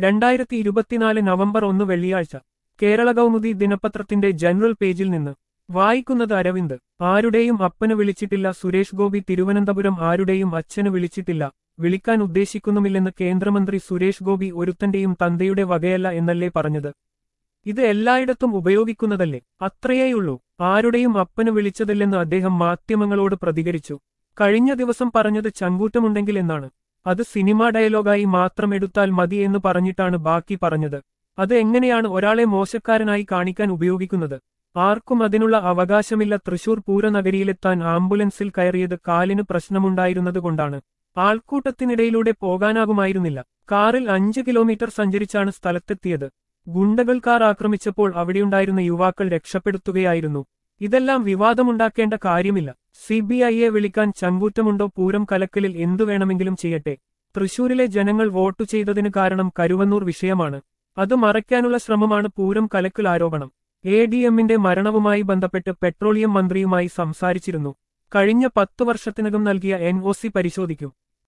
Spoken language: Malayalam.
രണ്ടായിരത്തി ഇരുപത്തിനാല് നവംബർ ഒന്ന് വെള്ളിയാഴ്ച കേരള കൗമുദി ദിനപത്രത്തിന്റെ ജനറൽ പേജിൽ നിന്ന് വായിക്കുന്നത് അരവിന്ദ് ആരുടെയും അപ്പന് വിളിച്ചിട്ടില്ല സുരേഷ് ഗോപി തിരുവനന്തപുരം ആരുടെയും അച്ഛന് വിളിച്ചിട്ടില്ല വിളിക്കാൻ ഉദ്ദേശിക്കുന്നുമില്ലെന്ന് കേന്ദ്രമന്ത്രി സുരേഷ് ഗോപി ഒരുത്തന്റെയും തന്തയുടെ വകയല്ല എന്നല്ലേ പറഞ്ഞത് ഇത് എല്ലായിടത്തും ഉപയോഗിക്കുന്നതല്ലേ അത്രയേയുള്ളൂ ആരുടെയും അപ്പന് വിളിച്ചതില്ലെന്ന് അദ്ദേഹം മാധ്യമങ്ങളോട് പ്രതികരിച്ചു കഴിഞ്ഞ ദിവസം പറഞ്ഞത് ചങ്കൂറ്റമുണ്ടെങ്കിൽ എന്നാണ് അത് സിനിമാ ഡയലോഗായി മാത്രം എടുത്താൽ മതി എന്ന് പറഞ്ഞിട്ടാണ് ബാക്കി പറഞ്ഞത് അത് എങ്ങനെയാണ് ഒരാളെ മോശക്കാരനായി കാണിക്കാൻ ഉപയോഗിക്കുന്നത് ആർക്കും അതിനുള്ള അവകാശമില്ല തൃശൂർ പൂരനഗരിയിലെത്താൻ ആംബുലൻസിൽ കയറിയത് കാലിന് പ്രശ്നമുണ്ടായിരുന്നതുകൊണ്ടാണ് ആൾക്കൂട്ടത്തിനിടയിലൂടെ പോകാനാകുമായിരുന്നില്ല കാറിൽ അഞ്ച് കിലോമീറ്റർ സഞ്ചരിച്ചാണ് സ്ഥലത്തെത്തിയത് ഗുണ്ടകൾ കാർ ആക്രമിച്ചപ്പോൾ അവിടെയുണ്ടായിരുന്ന യുവാക്കൾ രക്ഷപ്പെടുത്തുകയായിരുന്നു ഇതെല്ലാം വിവാദമുണ്ടാക്കേണ്ട കാര്യമില്ല സിബിഐയെ വിളിക്കാൻ ചങ്കൂറ്റമുണ്ടോ പൂരം കലക്കലിൽ എന്തു വേണമെങ്കിലും ചെയ്യട്ടെ തൃശൂരിലെ ജനങ്ങൾ വോട്ടു ചെയ്തതിന് കാരണം കരുവന്നൂർ വിഷയമാണ് അത് മറയ്ക്കാനുള്ള ശ്രമമാണ് പൂരം കലക്കൽ ആരോപണം എ ഡി എമ്മിന്റെ മരണവുമായി ബന്ധപ്പെട്ട് പെട്രോളിയം മന്ത്രിയുമായി സംസാരിച്ചിരുന്നു കഴിഞ്ഞ പത്തു വർഷത്തിനകം നൽകിയ എൻ ഒ സി പരിശോധിക്കും